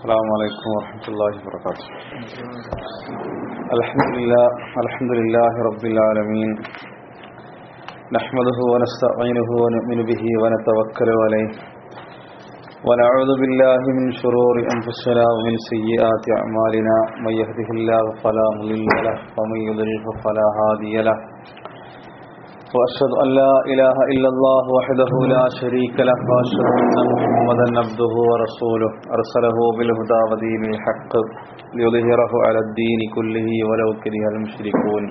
السلام عليكم ورحمة الله وبركاته الحمد لله الحمد لله رب العالمين نحمده ونستعينه ونؤمن به ونتوكل عليه ونعوذ بالله من شرور أنفسنا ومن سيئات أعمالنا من يهده الله فلا مضل له ومن يضلل فلا هادي له وأشهد أن لا إله إلا الله وحده لا شريك له وأشهد أن محمدا عبده ورسوله أرسله بالهدى ودين الحق ليظهره على الدين كله ولو كره المشركون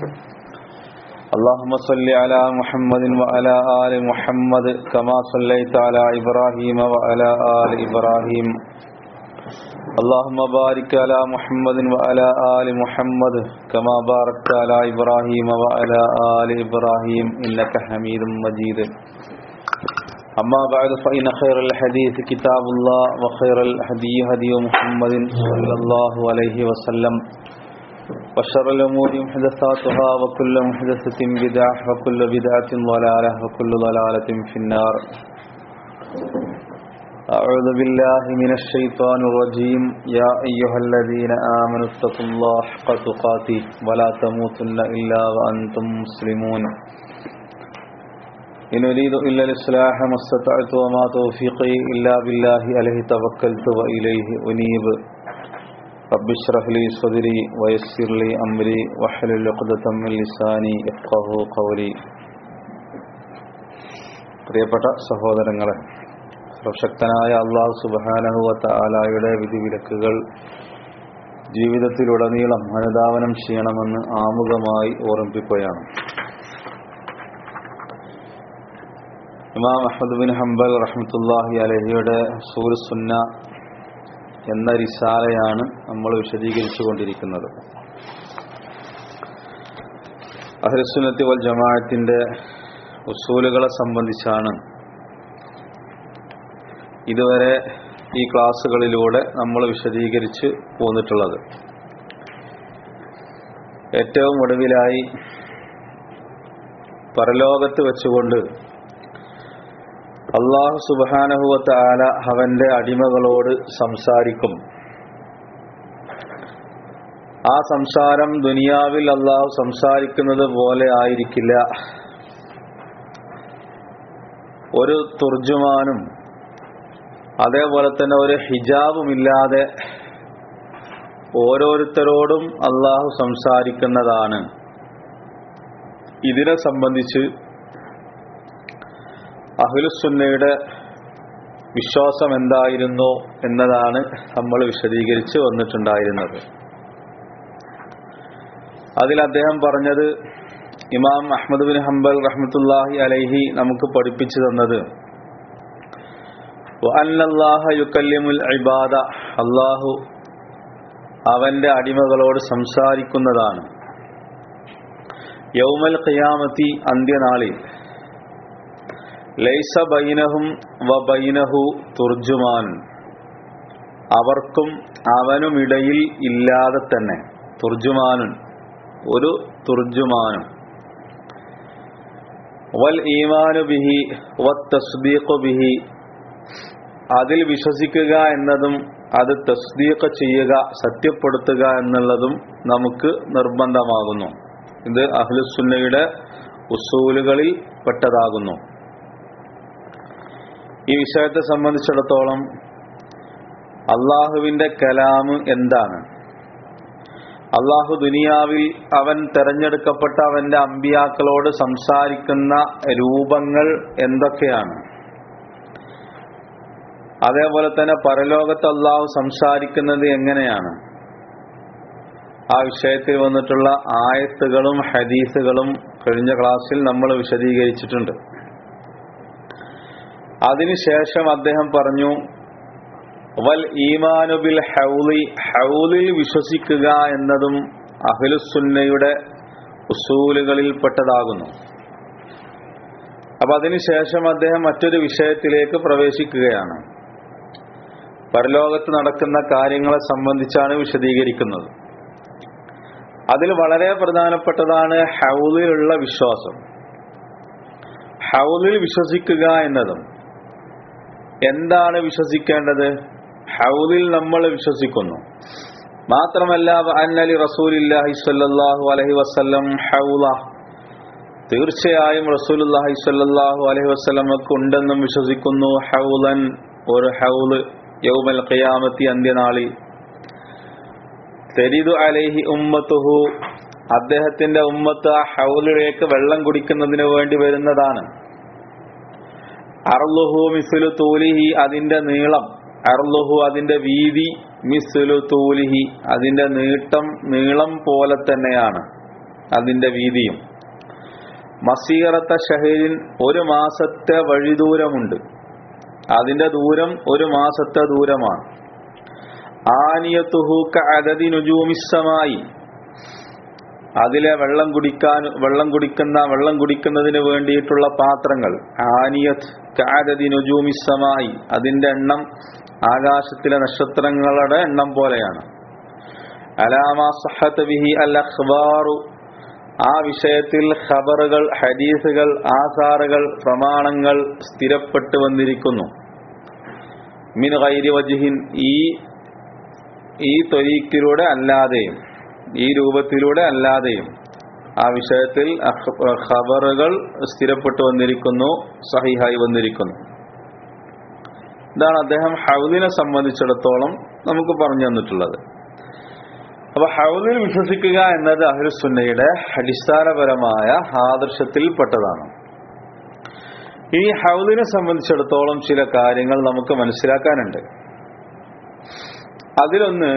اللهم صل على محمد وعلى آل محمد كما صليت على إبراهيم وعلى آل إبراهيم اللهم بارك على محمد وعلى آل محمد كما باركت على إبراهيم وعلى آل إبراهيم إنك حميد مجيد أما بعد فإن خير الحديث كتاب الله وخير الهدي هدي محمد صلى الله عليه وسلم وشر الأمور محدثاتها وكل محدثة بدعة وكل بدعة ضلالة وكل ضلالة في النار أعوذ بالله من الشيطان الرجيم يا أيها الذين آمنوا اتقوا الله حق تقاته ولا تموتن إلا وأنتم مسلمون إن أريد إلا الإصلاح ما استطعت وما توفيقي إلا بالله عليه توكلت وإليه أنيب رب اشرح لي صدري ويسر لي أمري واحلل عقدة من لساني يفقه قولي പ്രിയപ്പെട്ട സഹോദരങ്ങളെ സർവശക്തനായ അള്ളാഹു സുബാനഹുവത്ത ആലായുടെ വിധിവിലക്കുകൾ ജീവിതത്തിലുടനീളം അനുധാവനം ചെയ്യണമെന്ന് ആമുഖമായി ഓർമ്മിപ്പിക്കുകയാണ് ഇമാം അഹമ്മദ് ബിൻ ഹംബൽ റഹ്മത്തുല്ലാഹി അലഹിയുടെ സൂർ സുന്ന എന്ന റിസാലയാണ് നമ്മൾ വിശദീകരിച്ചു കൊണ്ടിരിക്കുന്നത് അഹ്ലസുന്നത്തി വൽ ജമാഅത്തിന്റെ ഉസൂലുകളെ സംബന്ധിച്ചാണ് ഇതുവരെ ഈ ക്ലാസ്സുകളിലൂടെ നമ്മൾ വിശദീകരിച്ച് പോന്നിട്ടുള്ളത് ഏറ്റവും ഒടുവിലായി പരലോകത്ത് വെച്ചുകൊണ്ട് അള്ളാഹു സുബാനഹുവത്ത് ആല അവന്റെ അടിമകളോട് സംസാരിക്കും ആ സംസാരം ദുനിയാവിൽ അള്ളാഹു സംസാരിക്കുന്നത് പോലെ ആയിരിക്കില്ല ഒരു തുർജുമാനും അതേപോലെ തന്നെ ഒരു ഹിജാബുമില്ലാതെ ഓരോരുത്തരോടും അള്ളാഹു സംസാരിക്കുന്നതാണ് ഇതിനെ സംബന്ധിച്ച് അഹുലുസുന്നയുടെ വിശ്വാസം എന്തായിരുന്നു എന്നതാണ് നമ്മൾ വിശദീകരിച്ച് വന്നിട്ടുണ്ടായിരുന്നത് അതിൽ അദ്ദേഹം പറഞ്ഞത് ഇമാം അഹമ്മദ് ബിൻ ഹംബൽ റഹ്മത്തുല്ലാഹി അലൈഹി നമുക്ക് പഠിപ്പിച്ചു തന്നത് ഇബാദ അള്ളാഹു അവന്റെ അടിമകളോട് സംസാരിക്കുന്നതാണ് യൗമൽ ഖിയാമത്തി അന്ത്യനാളിൽ ലൈസ ബൈനഹും വ ബൈനഹു തുർജുമാൻ അവർക്കും അവനുമിടയിൽ ഇല്ലാതെ തന്നെ തുർജുമാനുൻ ഒരു തുർജുമാനും വൽ ഈമാനു ബിഹി വ തസ്ദീഖു ബിഹി അതിൽ വിശ്വസിക്കുക എന്നതും അത് തസ്ദീഖ് ചെയ്യുക സത്യപ്പെടുത്തുക എന്നുള്ളതും നമുക്ക് നിർബന്ധമാകുന്നു ഇത് അഹ്ലുസുന്നയുടെ ഉസൂലുകളിൽ പെട്ടതാകുന്നു ഈ വിഷയത്തെ സംബന്ധിച്ചിടത്തോളം അള്ളാഹുവിന്റെ കലാമ് എന്താണ് അള്ളാഹു ദുനിയാവിൽ അവൻ തെരഞ്ഞെടുക്കപ്പെട്ട അവന്റെ അമ്പിയാക്കളോട് സംസാരിക്കുന്ന രൂപങ്ങൾ എന്തൊക്കെയാണ് അതേപോലെ തന്നെ പരലോകത്ത് അള്ളാഹു സംസാരിക്കുന്നത് എങ്ങനെയാണ് ആ വിഷയത്തിൽ വന്നിട്ടുള്ള ആയത്തുകളും ഹദീസുകളും കഴിഞ്ഞ ക്ലാസ്സിൽ നമ്മൾ വിശദീകരിച്ചിട്ടുണ്ട് അതിനുശേഷം അദ്ദേഹം പറഞ്ഞു വൽ ഈമാനുബിൽ ഹൗലി ഹൗലിൽ വിശ്വസിക്കുക എന്നതും അഹ്ലുസുന്നയുടെ ഉസൂലുകളിൽ പെട്ടതാകുന്നു അപ്പൊ അതിനുശേഷം അദ്ദേഹം മറ്റൊരു വിഷയത്തിലേക്ക് പ്രവേശിക്കുകയാണ് പരലോകത്ത് നടക്കുന്ന കാര്യങ്ങളെ സംബന്ധിച്ചാണ് വിശദീകരിക്കുന്നത് അതിൽ വളരെ പ്രധാനപ്പെട്ടതാണ് ഹൗലിലുള്ള വിശ്വാസം ഹൗലിൽ വിശ്വസിക്കുക എന്നതും എന്താണ് വിശ്വസിക്കേണ്ടത് ഹൗദിൽ നമ്മൾ വിശ്വസിക്കുന്നു മാത്രമല്ല അന്നലി റസൂലില്ലാഹി സ്വല്ലല്ലാഹു അലൈഹി വസല്ലം ഹൗല തീർച്ചയായും റസൂലുല്ലാഹി സ്വല്ലല്ലാഹു അലൈഹി വസല്ലമക്ക് ഉണ്ടെന്നും വിശ്വസിക്കുന്നു ഹൗലൻ ഒരു ഹൗല് യൗമൽ ഖിയാമത്തി അന്ത്യനാളിൽ തെരിദു അലൈഹി ഉമ്മത്തുഹു അദ്ദേഹത്തിന്റെ ഉമ്മത്ത് ആ ഹൗലിലേക്ക് വെള്ളം കുടിക്കുന്നതിന് വേണ്ടി വരുന്നതാണ് അർലുഹു മിസുലു തൂലിഹി അതിന്റെ നീളം അർലുഹു അതിന്റെ വീതി മിസുലു തൂലിഹി അതിന്റെ നീട്ടം നീളം പോലെ തന്നെയാണ് അതിന്റെ വീതിയും മസീറത്ത ഷഹീരിൻ ഒരു മാസത്തെ വഴിദൂരമുണ്ട് അതിന്റെ ദൂരം ഒരു മാസത്തെ ദൂരമാണ് ആനിയത്തുഹൂക്ക അതതി നുജൂമിസ്സമായി അതിലെ വെള്ളം കുടിക്കാൻ വെള്ളം കുടിക്കുന്ന വെള്ളം കുടിക്കുന്നതിന് വേണ്ടിയിട്ടുള്ള പാത്രങ്ങൾ ആനിയത് കാരതി നുജൂമിസ്സമായി അതിന്റെ എണ്ണം ആകാശത്തിലെ നക്ഷത്രങ്ങളുടെ എണ്ണം പോലെയാണ് അലാമ സഹത്ത് ബിഹി അൽ അഖ്ബാറു ആ വിഷയത്തിൽ ഖബറുകൾ ഹദീസുകൾ ആസാറുകൾ പ്രമാണങ്ങൾ സ്ഥിരപ്പെട്ടു വന്നിരിക്കുന്നു മിൻ ഗൈരി വജിഹിൻ ഈ ഈ തൊരീക്കിലൂടെ അല്ലാതെയും ഈ രൂപത്തിലൂടെ അല്ലാതെയും ആ വിഷയത്തിൽ ഖബറുകൾ സ്ഥിരപ്പെട്ടു വന്നിരിക്കുന്നു സഹിഹായി വന്നിരിക്കുന്നു ഇതാണ് അദ്ദേഹം ഹൗദിനെ സംബന്ധിച്ചിടത്തോളം നമുക്ക് പറഞ്ഞു തന്നിട്ടുള്ളത് അപ്പൊ ഹൗദിൽ വിശ്വസിക്കുക എന്നത് അഹ്ലുസുന്നയുടെ അടിസ്ഥാനപരമായ ആദർശത്തിൽപ്പെട്ടതാണ് ഈ ഹൗദിനെ സംബന്ധിച്ചിടത്തോളം ചില കാര്യങ്ങൾ നമുക്ക് മനസ്സിലാക്കാനുണ്ട് അതിലൊന്ന്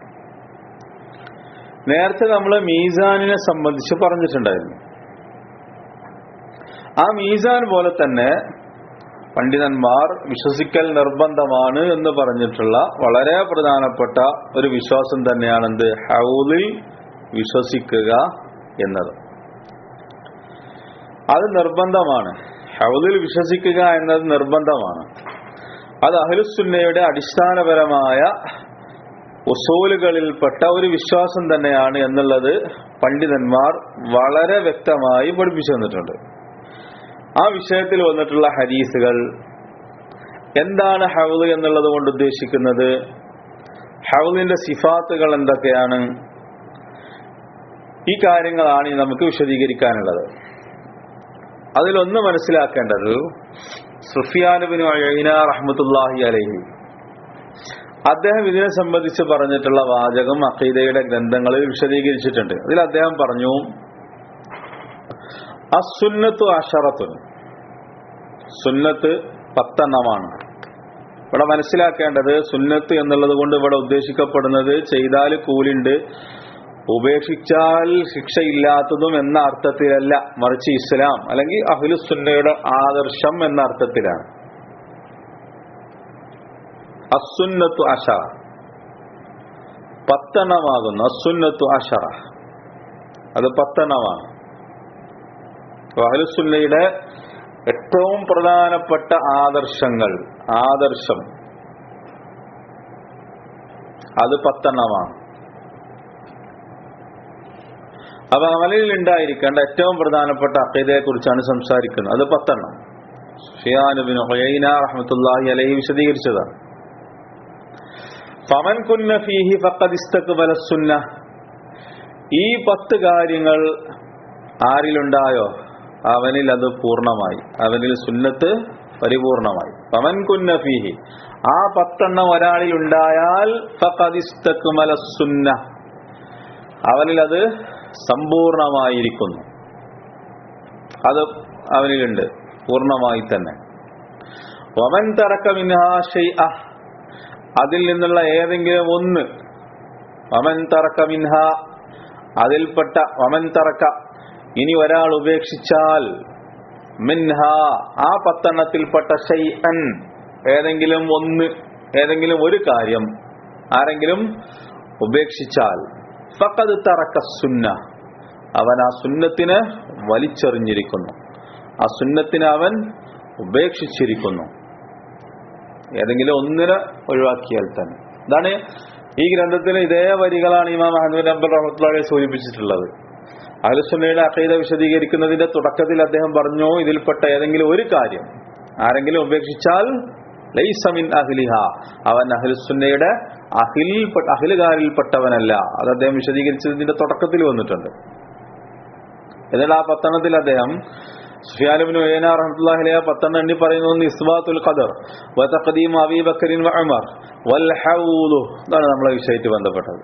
നേരത്തെ നമ്മൾ മീസാനിനെ സംബന്ധിച്ച് പറഞ്ഞിട്ടുണ്ടായിരുന്നു ആ മീസാൻ പോലെ തന്നെ പണ്ഡിതന്മാർ വിശ്വസിക്കൽ നിർബന്ധമാണ് എന്ന് പറഞ്ഞിട്ടുള്ള വളരെ പ്രധാനപ്പെട്ട ഒരു വിശ്വാസം തന്നെയാണ് എന്ത് ഹൗലിൽ വിശ്വസിക്കുക എന്നത് അത് നിർബന്ധമാണ് ഹൗലിൽ വിശ്വസിക്കുക എന്നത് നിർബന്ധമാണ് അത് അഹ്ലുസുന്നയുടെ അടിസ്ഥാനപരമായ ഉസൂലുകളിൽപ്പെട്ട ഒരു വിശ്വാസം തന്നെയാണ് എന്നുള്ളത് പണ്ഡിതന്മാർ വളരെ വ്യക്തമായി പഠിപ്പിച്ചു തന്നിട്ടുണ്ട് ആ വിഷയത്തിൽ വന്നിട്ടുള്ള ഹദീസുകൾ എന്താണ് ഹൗദ് എന്നുള്ളത് കൊണ്ട് ഉദ്ദേശിക്കുന്നത് ഹൗദിന്റെ സിഫാത്തുകൾ എന്തൊക്കെയാണ് ഈ കാര്യങ്ങളാണ് ഇനി നമുക്ക് വിശദീകരിക്കാനുള്ളത് അതിലൊന്ന് മനസ്സിലാക്കേണ്ടത് സുഫിയാനുബിന് അഴീന റഹ്മത്തുല്ലാഹി അലഹി അദ്ദേഹം ഇതിനെ സംബന്ധിച്ച് പറഞ്ഞിട്ടുള്ള വാചകം അഖീദയുടെ ഗ്രന്ഥങ്ങളിൽ വിശദീകരിച്ചിട്ടുണ്ട് അതിൽ അദ്ദേഹം പറഞ്ഞു അസുന്നത്തു അഷറത്തുൻ സുന്നത്ത് പത്തെണ്ണമാണ് ഇവിടെ മനസ്സിലാക്കേണ്ടത് സുന്നത്ത് എന്നുള്ളത് കൊണ്ട് ഇവിടെ ഉദ്ദേശിക്കപ്പെടുന്നത് ചെയ്താൽ കൂലുണ്ട് ഉപേക്ഷിച്ചാൽ ശിക്ഷയില്ലാത്തതും എന്ന അർത്ഥത്തിലല്ല മറിച്ച് ഇസ്ലാം അല്ലെങ്കിൽ അഹ്ലുസുന്നയുടെ ആദർശം എന്ന അർത്ഥത്തിലാണ് അസുന്നത്തു അഷറ പത്തെണ്ണമാകുന്നു അസുന്നത്തു അഷറ അത് പത്തെണ്ണമാണ് അഹ്ലുസുന്നയുടെ ഏറ്റവും പ്രധാനപ്പെട്ട ആദർശങ്ങൾ ആദർശം അത് പത്തെണ്ണമാണ് അപ്പൊ അമലിൽ ഉണ്ടായിരിക്കേണ്ട ഏറ്റവും പ്രധാനപ്പെട്ട അക്കീതയെ കുറിച്ചാണ് സംസാരിക്കുന്നത് അത് പത്തെണ്ണം ഷിയാനുബിൻ ഹുയൈന റഹ്മത്തുല്ലാഹി അലൈഹി വിശദീകരിച്ചതാണ് ഫമൻ കുന്ന ഫീഹി ഫഖദ് ഇസ്തഖ്ബല സുന്ന ഈ പത്ത് കാര്യങ്ങൾ ആരിലുണ്ടായോ അവനിൽ അത് പൂർണ്ണമായി അവനിൽ സുന്നത്ത് പരിപൂർണമായി പവൻ കുന്ന ഫീഹി ആ പത്തെണ്ണം ഒരാളിൽ ഉണ്ടായാൽ ഫഖദ് ഇസ്തക്മല സുന്ന അവനിൽ അത് സമ്പൂർണമായിരിക്കുന്നു അത് അവനിലുണ്ട് പൂർണ്ണമായി തന്നെ വമൻ തറക്ക മിൻഹാ ഷൈഅ അതിൽ നിന്നുള്ള ഏതെങ്കിലും ഒന്ന് വമൻ തറക്ക മിൻഹ അതിൽപ്പെട്ട വമൻ തറക്ക ഇനി ഒരാൾ ഉപേക്ഷിച്ചാൽ മിൻഹ ആ പത്തെണ്ണത്തിൽപ്പെട്ട ഷൈഅൻ ഏതെങ്കിലും ഒന്ന് ഏതെങ്കിലും ഒരു കാര്യം ആരെങ്കിലും ഉപേക്ഷിച്ചാൽ ഫഖദ് തറക്ക സുന്ന അവൻ ആ സുന്നത്തിന് വലിച്ചെറിഞ്ഞിരിക്കുന്നു ആ സുന്നത്തിന് അവൻ ഉപേക്ഷിച്ചിരിക്കുന്നു ഏതെങ്കിലും ഒന്നിനെ ഒഴിവാക്കിയാൽ തന്നെ ഇതാണ് ഈ ഗ്രന്ഥത്തിൽ ഇതേ വരികളാണ് ഇമാം അഹമ്മദ് അബ്ബൽ റഹ്മത്തുള്ളാഹി സൂചിപ്പിച്ചിട്ടുള്ളത് അഹ്ലുസുന്നയുടെ അഖീദ വിശദീകരിക്കുന്നതിന്റെ തുടക്കത്തിൽ അദ്ദേഹം പറഞ്ഞു ഇതിൽപ്പെട്ട ഏതെങ്കിലും ഒരു കാര്യം ആരെങ്കിലും ഉപേക്ഷിച്ചാൽ ലൈസ മിൻ അഹ്ലിഹ അവൻ അഹ്ലുസുന്നയുടെ അഹിൽ അഹിലുകാരിൽപ്പെട്ടവനല്ല അത് അദ്ദേഹം വിശദീകരിച്ചതിന്റെ തുടക്കത്തിൽ വന്നിട്ടുണ്ട് എന്നിട്ട് ആ പത്തെണ്ണത്തിൽ അദ്ദേഹം സുഫിയാനുബിന് ഉയന റഹ്മത്തുള്ളാഹിലെ പത്തെണ്ണം എണ്ണി പറയുന്നു ഇസ്ബാത്തുൽ ഖദർ വ തഖദീം അബീ ബക്കറിൻ വ ഉമർ വൽ ഹൗദു ഇതാണ് നമ്മളെ വിഷയത്തിൽ ബന്ധപ്പെട്ടത്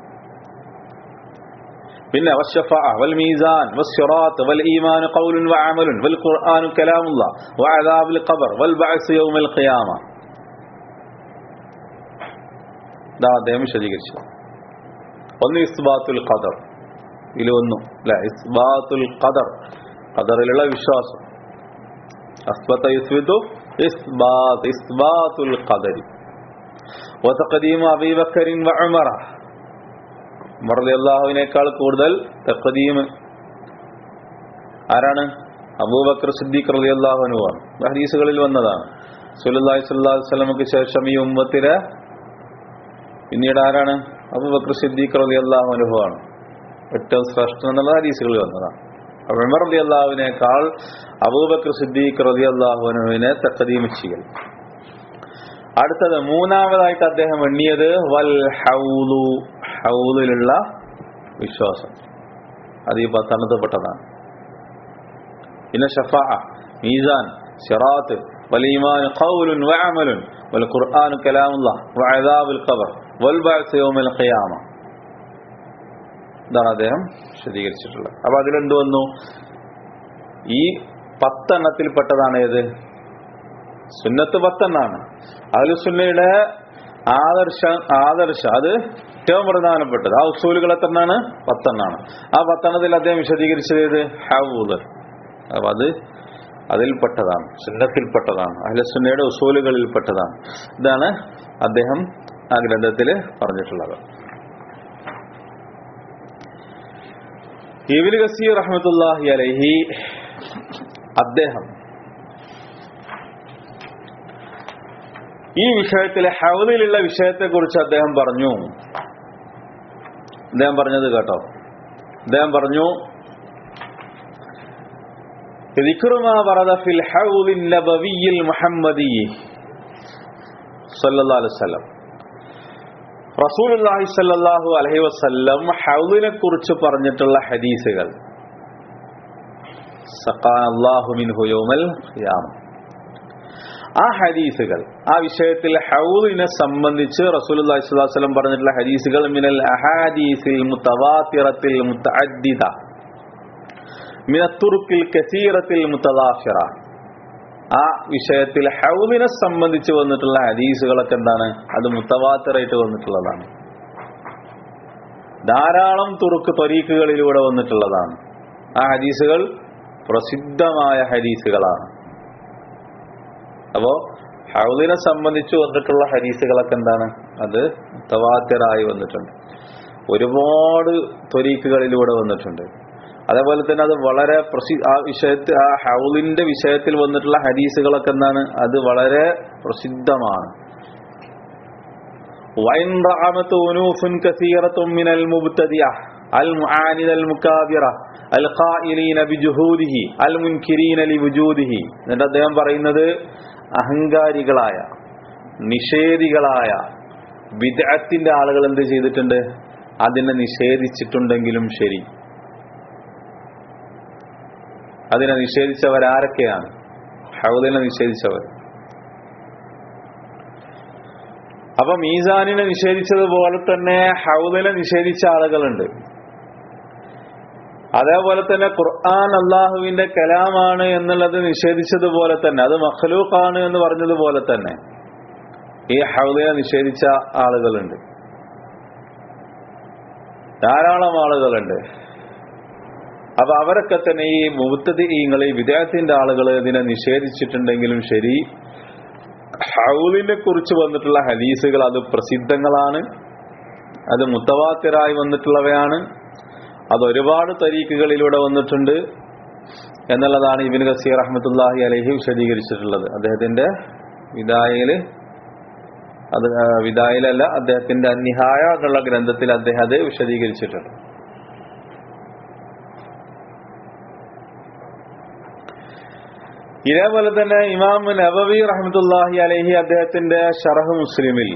പിന്നെ വശഫഅ വൽ മീസാൻ വസ്സിറാത്ത് വൽ ഈമാൻ ഖൗലുൻ വ അമലുൻ വൽ ഖുർആൻ കലാമുല്ലാഹ് വ അദാബുൽ ഖബർ വൽ ബഅസ് യൗമൽ ഖിയാമ ഇതാ അദ്ദേഹം വിശദീകരിച്ചു ഒന്ന് ഇസ്ബാത്തുൽ ഖദർ ഇതിൽ ഒന്നും അല്ല ഇസ്ബാത്തുൽ ഖദർ ഖദറിലുള്ള വിശ്വാസം അസ്ബത്ത യുസ്ബിതു ഇസ്ബാത്ത് ഇസ്ബാത്തുൽ ഖദരി വതഖദീം അബീ ബക്കറിൻ വ ഉമറ ഉമർ റളിയല്ലാഹുവിനേക്കാൾ കൂടുതൽ തഖദീം ആരാണ് അബൂബക്കർ സിദ്ദീഖ് റളിയല്ലാഹു അൻഹു ആണ് ഹദീസുകളിൽ വന്നതാണ് സല്ലല്ലാഹു അലൈഹി വസല്ലമക്ക് ശേഷം ഈ ഉമ്മത്തിലെ പിന്നീട് ആരാണ് അബൂബക്കർ സിദ്ദീഖ് റളിയല്ലാഹു അൻഹു ആണ് ഏറ്റവും ശ്രേഷ്ഠൻ എന്നുള്ള ഹദീസുകളിൽ വന്നതാണ് അപ്പോൾ ഉമർ റളിയല്ലാഹുവിനേക്കാൾ അബൂബക്കർ സിദ്ദീഖ് റളിയല്ലാഹുവിനെ തഖദീം ചെയ്യൽ അടുത്തത് മൂന്നാമതായിട്ട് അദ്ദേഹം എണ്ണിയത് വൽ ഹൗലു ഹൗലിലുള്ള വിശ്വാസം അത് ഈ പത്തനത്തപ്പെട്ടതാണ് പിന്നെ ഷഫാ മീസാൻ സിറാത്ത് والإيمان قول وعمل والقرآن كلام الله وعذاب القبر والبعث يوم القيامة ഇതാണ് അദ്ദേഹം വിശദീകരിച്ചിട്ടുള്ളത് അപ്പൊ അതിലെന്ത് വന്നു ഈ പത്തെണ്ണത്തിൽപ്പെട്ടതാണ് ഏത് സുന്നത്ത് പത്തെണ്ണാണ് അതിൽ സുന്നയുടെ ആദർശ ആദർശം അത് ഏറ്റവും പ്രധാനപ്പെട്ടത് ആ ഉസൂലുകൾ എത്രണ്ണാണ് പത്തെണ്ണാണ് ആ പത്തെണ്ണത്തിൽ അദ്ദേഹം വിശദീകരിച്ചത് ഏത് ഹൗദ് അപ്പൊ അത് അതിൽപ്പെട്ടതാണ് സുന്നത്തിൽപ്പെട്ടതാണ് അഹ്ലസുന്നയുടെ ഉസൂലുകളിൽപ്പെട്ടതാണ് ഇതാണ് അദ്ദേഹം ആ ഗ്രന്ഥത്തിൽ പറഞ്ഞിട്ടുള്ളത് ഇബിൻ ഗസീർ റഹ്മത്തുല്ലാഹി അലൈഹി അദ്ദേഹം ഈ വിഷയത്തിലെ ഹൗദിലുള്ള വിഷയത്തെക്കുറിച്ച് അദ്ദേഹം പറഞ്ഞു അദ്ദേഹം പറഞ്ഞത് കേട്ടോ അദ്ദേഹം പറഞ്ഞു ذكر ما ورد في الحوض النبوي المحمدي صلى الله عليه وسلم റസൂലുള്ളാഹി സ്വല്ലല്ലാഹു അലൈഹി വസല്ലം ഹൗദിനെ കുറിച്ച് പറഞ്ഞിട്ടുള്ള ഹദീസുകൾ സഖാനല്ലാഹു മിൻഹു യൗമൽ ഖിയാമ ആ ഹദീസുകൾ ആ വിഷയത്തിൽ ഹൗദിനെ സംബന്ധിച്ച് റസൂലുള്ളാഹി സ്വല്ലല്ലാഹു അലൈഹി വസല്ലം പറഞ്ഞിട്ടുള്ള ഹദീസുകൾ മിനൽ അഹാദീസിൽ മുതവാത്തിറത്തിൽ മുതഅദ്ദിദ മിനത്തുറുക്കിൽ കസീറത്തിൽ മുത്തദാഫിറ ആ വിഷയത്തിൽ ഹൗദിനെ സംബന്ധിച്ച് വന്നിട്ടുള്ള ഹദീസുകളൊക്കെ എന്താണ് അത് മുത്തവാത്തിറായിട്ട് വന്നിട്ടുള്ളതാണ് ധാരാളം തുറുക്ക് ത്വരീക്കുകളിലൂടെ വന്നിട്ടുള്ളതാണ് ആ ഹദീസുകൾ പ്രസിദ്ധമായ ഹദീസുകളാണ് അപ്പോ ഹൗദിനെ സംബന്ധിച്ച് വന്നിട്ടുള്ള ഹദീസുകളൊക്കെ എന്താണ് അത് മുത്തവാത്തിറായി വന്നിട്ടുണ്ട് ഒരുപാട് ത്വരീക്കുകളിലൂടെ വന്നിട്ടുണ്ട് അതേപോലെ തന്നെ അത് വളരെ പ്രസി ആ വിഷയത്തിൽ ആ ഹൗലിന്റെ വിഷയത്തിൽ വന്നിട്ടുള്ള ഹദീസുകളൊക്കെ എന്താണ് അത് വളരെ പ്രസിദ്ധമാണ് وإن رعمت أنوف كثيرة من المبتدئة المعاندة المكابرة القائلين بجهوده المنكرين لوجوده എന്നിട്ട് അദ്ദേഹം പറയുന്നത് അഹങ്കാരികളായ നിഷേധികളായ വിദഗ്ധത്തിന്റെ ആളുകൾ എന്ത് ചെയ്തിട്ടുണ്ട് അതിനെ നിഷേധിച്ചിട്ടുണ്ടെങ്കിലും ശരി അതിനെ നിഷേധിച്ചവർ ആരൊക്കെയാണ് ഹൗദിനെ നിഷേധിച്ചവർ അപ്പൊ മീസാനിനെ നിഷേധിച്ചതുപോലെ തന്നെ ഹൗദിനെ നിഷേധിച്ച ആളുകളുണ്ട് അതേപോലെ തന്നെ ഖുർആൻ അള്ളാഹുവിന്റെ കലാമാണ് എന്നുള്ളത് നിഷേധിച്ചതുപോലെ തന്നെ അത് മഖലൂഖാണ് എന്ന് പറഞ്ഞതുപോലെ തന്നെ ഈ ഹൗദിനെ നിഷേധിച്ച ആളുകളുണ്ട് ധാരാളം ആളുകളുണ്ട് അപ്പൊ അവരൊക്കെ തന്നെ ഈ മുബത്തതിങ്ങൾ ഈ വിദേഹത്തിന്റെ ആളുകൾ ഇതിനെ നിഷേധിച്ചിട്ടുണ്ടെങ്കിലും ശരി ഹൗലിനെ കുറിച്ച് വന്നിട്ടുള്ള ഹദീസുകൾ അത് പ്രസിദ്ധങ്ങളാണ് അത് മുത്തവാത്തിറായി വന്നിട്ടുള്ളവയാണ് അത് ഒരുപാട് തരീക്കുകളിലൂടെ വന്നിട്ടുണ്ട് എന്നുള്ളതാണ് ഇബിൻ ഗസീർ അഹമ്മത്തുല്ലാഹി അലഹി വിശദീകരിച്ചിട്ടുള്ളത് അദ്ദേഹത്തിന്റെ വിദായയില് അത് വിദായിലല്ല അദ്ദേഹത്തിന്റെ അന്നിഹായ എന്നുള്ള ഗ്രന്ഥത്തിൽ അദ്ദേഹം അത് വിശദീകരിച്ചിട്ടുണ്ട് ഇതേപോലെ തന്നെ ഇമാം നബവി റഹ്മത്തുല്ലാഹി അലഹി അദ്ദേഹത്തിന്റെ ഷറഹ് മുസ്ലിമിൽ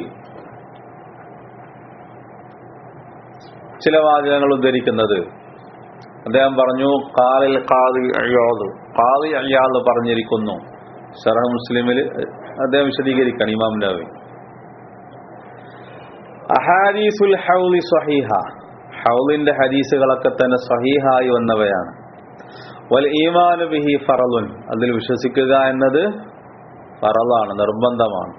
ചില വാചകങ്ങൾ ഉദ്ധരിക്കുന്നത് അദ്ദേഹം പറഞ്ഞു കാലിൽ കാതി അയ്യാദ് കാതി അയ്യാദ് പറഞ്ഞിരിക്കുന്നു ഷറഹ് മുസ്ലിമിൽ അദ്ദേഹം വിശദീകരിക്കണം ഇമാം നബി അഹാദീസുൽ ഹൗലി സഹീഹ ഹൗലിന്റെ ഹദീസുകളൊക്കെ തന്നെ സഹീഹായി വന്നവയാണ് വൽ ഈമാനു ബിഹി ഫറലുൻ അതിൽ വിശ്വസിക്കുക എന്നത് ഫറലാണ് നിർബന്ധമാണ്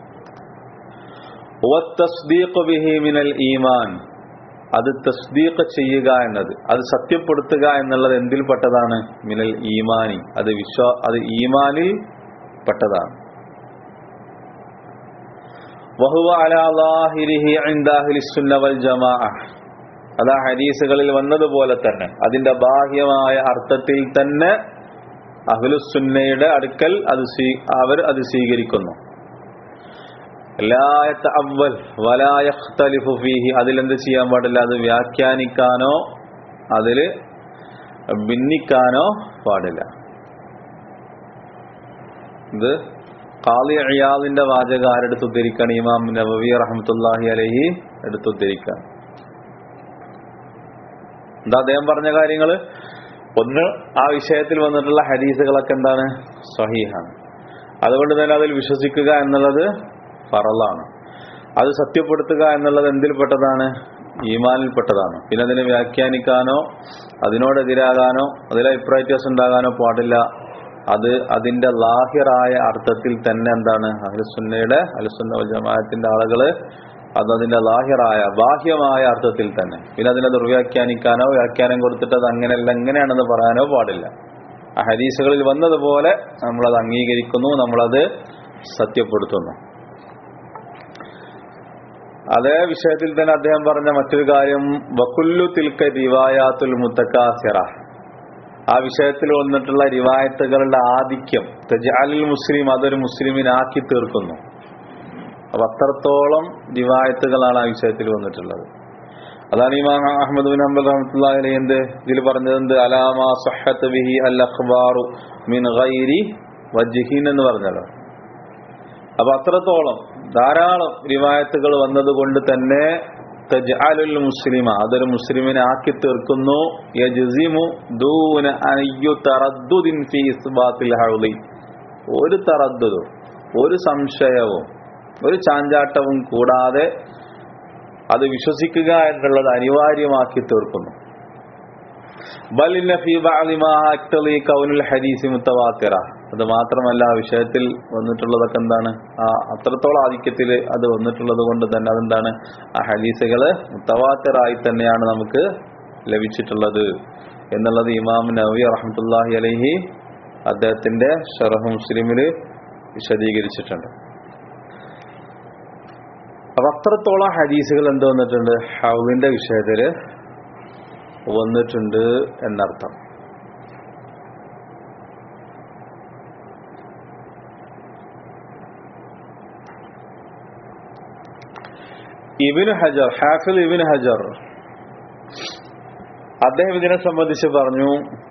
വത്തസ്ദീഖ് ബിഹി മിനൽ ഈമാൻ അത് തസ്ദീഖ് ചെയ്യുക എന്നത് അത് സത്യപ്പെടുത്തുക എന്നുള്ളത് എന്തിൽപ്പെട്ടതാണ് മിനൽ ഈമാനി അത് വിശ്വാ അത് ഈമാനിൽ പെട്ടതാണ് വഹുവ അലാ ലാഹിരിഹി ഇൻദ അഹ്ലിസ് സുന്ന വൽ ജമാഅ അതാ ഹദീസുകളിൽ വന്നതുപോലെ തന്നെ അതിന്റെ ബാഹ്യമായ അർത്ഥത്തിൽ തന്നെ അഹ്ലുസുന്നയുടെ അടുക്കൽ അത് സ്വീ അവർ അത് സ്വീകരിക്കുന്നു അവൽ വലായഖ്തലിഫു ഫീഹി അതിലെന്ത് ചെയ്യാൻ പാടില്ല അത് വ്യാഖ്യാനിക്കാനോ അതില് ഭിന്നിക്കാനോ പാടില്ല ഇത് കാളി അയാദിന്റെ വാചക ആരെടുത്ത് ഉദ്ധരിക്കാണ് ഇമാം നബവി റഹമത്തുല്ലാഹി അലഹി എടുത്തുദ്ധരിക്കാൻ എന്താ അദ്ദേഹം പറഞ്ഞ കാര്യങ്ങള് ഒന്ന് ആ വിഷയത്തിൽ വന്നിട്ടുള്ള ഹദീസുകളൊക്കെ എന്താണ് സഹീഹാണ് അതുകൊണ്ട് തന്നെ അതിൽ വിശ്വസിക്കുക എന്നുള്ളത് ഫറലാണ് അത് സത്യപ്പെടുത്തുക എന്നുള്ളത് എന്തിൽപ്പെട്ടതാണ് ഈമാനിൽപ്പെട്ടതാണ് പിന്നെ അതിനെ വ്യാഖ്യാനിക്കാനോ അതിനോടെതിരാകാനോ അതിൽ അഭിപ്രായ വ്യത്യാസം ഉണ്ടാകാനോ പാടില്ല അത് അതിന്റെ ലാഹിറായ അർത്ഥത്തിൽ തന്നെ എന്താണ് അഹ്ലുസുന്നയുടെ അഹ്ലുസുന്ന ജമാഅത്തിന്റെ ആളുകള് അത് അതിന്റെ ലാഹിറായ ബാഹ്യമായ അർത്ഥത്തിൽ തന്നെ പിന്നെ അതിനെ ദുർവ്യാഖ്യാനിക്കാനോ വ്യാഖ്യാനം കൊടുത്തിട്ട് അത് അങ്ങനെയല്ല എങ്ങനെയാണെന്ന് പറയാനോ പാടില്ല ആ ഹദീസുകളിൽ വന്നതുപോലെ നമ്മളത് അംഗീകരിക്കുന്നു നമ്മളത് സത്യപ്പെടുത്തുന്നു അതേ വിഷയത്തിൽ തന്നെ അദ്ദേഹം പറഞ്ഞ മറ്റൊരു കാര്യം വക്കുല്ലു തിൽക്ക റിവായാത്തുൽ മുത്തക്കാസിറ ആ വിഷയത്തിൽ വന്നിട്ടുള്ള റിവായത്തുകളുടെ ആധിക്യം തജാലിൽ മുസ്ലിം അതൊരു മുസ്ലിമിനാക്കി തീർക്കുന്നു അപ്പൊ അത്രത്തോളം റിവായത്തുകളാണ് ആ വിഷയത്തിൽ വന്നിട്ടുള്ളത് അതാണ് ഇമാം അഹമ്മദ് ബിൻ അംബൽ റഹ്മത്തുള്ളാഹി അലൈഹി എന്ത് ഇതിൽ പറഞ്ഞത് എന്ത് അലാമാ സഹത്ത് ബിഹി അൽ അഖ്ബാറു മിൻ ഗൈരി വജ്ഹിൻ എന്ന് പറഞ്ഞല്ലോ അപ്പൊ അത്രത്തോളം ധാരാളം റിവായത്തുകൾ വന്നതുകൊണ്ട് തന്നെ തജ്അലുൽ മുസ്ലിമ അതൊരു മുസ്ലിമിനെ ആക്കി തീർക്കുന്നു യജ്സിമു ദൂന അയ്യു തറദ്ദുദിൻ ഫീ ഇസ്ബാത്തിൽ ഹൗളി ഒരു തറദ്ദുദും ഒരു സംശയവും ഒരു ചാഞ്ചാട്ടവും കൂടാതെ അത് വിശ്വസിക്കുക എന്നുള്ളത് അനിവാര്യമാക്കി തീർക്കുന്നു ബലിന്ന ഫീ ബഅദി മാ അക്തലി കൗനുൽ ഹദീസി മുത്തവാത്തിറ അത് മാത്രമല്ല ആ വിഷയത്തിൽ വന്നിട്ടുള്ളതൊക്കെ എന്താണ് ആ അത്രത്തോളം ആധിക്യത്തിൽ അത് വന്നിട്ടുള്ളത് കൊണ്ട് തന്നെ അതെന്താണ് ആ ഹദീസുകള് മുത്തവാത്തിറായി തന്നെയാണ് നമുക്ക് ലഭിച്ചിട്ടുള്ളത് എന്നുള്ളത് ഇമാം നവി റഹ്മത്തുല്ലാഹി അലൈഹി അദ്ദേഹത്തിന്റെ ഷറഹ് മുസ്ലിമില് വിശദീകരിച്ചിട്ടുണ്ട് അപ്പൊ അത്രത്തോളം ഹദീസുകൾ എന്ത് വന്നിട്ടുണ്ട് ഹൗവിന്റെ വിഷയത്തില് വന്നിട്ടുണ്ട് എന്നർത്ഥം ഇബിന് ഹജർ ഹാഫിൽ ഇബിൻ ഹജർ അദ്ദേഹം ഇതിനെ സംബന്ധിച്ച് പറഞ്ഞു